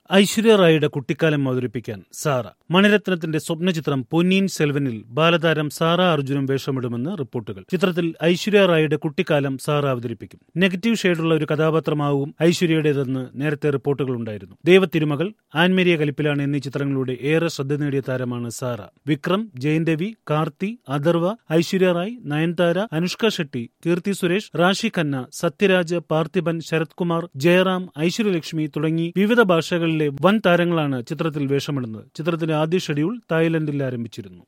ഐശ്വര്യ റായിയുടെ കുട്ടിക്കാലം അവതരിപ്പിക്കാൻ Sara മണിരത്നത്തിന്റെ സ്വപ്നചിത്രം പൊന്നീൻ സെൽവനിൽ ബാലതാരം Sara അർജുനും വേഷമിടുമെന്ന് റിപ്പോർട്ടുകൾ ചിത്രത്തിൽ ഐശ്വര്യ റായിയുടെ കുട്ടിക്കാലം സാറ അവതരിപ്പിക്കും നെഗറ്റീവ് ഷെയ്ഡുള്ള ഒരു കഥാപാത്രമാവും ഐശ്വര്യയുടേതെന്ന് നേരത്തെ റിപ്പോർട്ടുകൾ ഉണ്ടായിരുന്നു ദൈവത്തിരുമകൾ ആൻമേരിയ കലിപ്പിലാണ് എന്നീ ചിത്രങ്ങളിലൂടെ ഏറെ ശ്രദ്ധ നേടിയ താരമാണ് സാറ വിക്രം ജയൻ രവി കാർത്തി അഥർവ ഐശ്വര്യ റായ് നയൻതാര അനുഷ്ക ഷെട്ടി കീർത്തി സുരേഷ് റാഷി ഖന്ന സത്യരാജ് പാർത്ഥിബൻ ശരത് കുമാർ ജയറാം ഐശ്വര്യലക്ഷ്മി തുടങ്ങി വിവിധ ഭാഷകളിലെ വൻ താരങ്ങളാണ് ചിത്രത്തിൽ വേഷമിടുന്നത് ചിത്രത്തിന്റെ ആദ്യ ഷെഡ്യൂൾ തായ്ലൻഡിൽ ആരംഭിച്ചിരുന്നു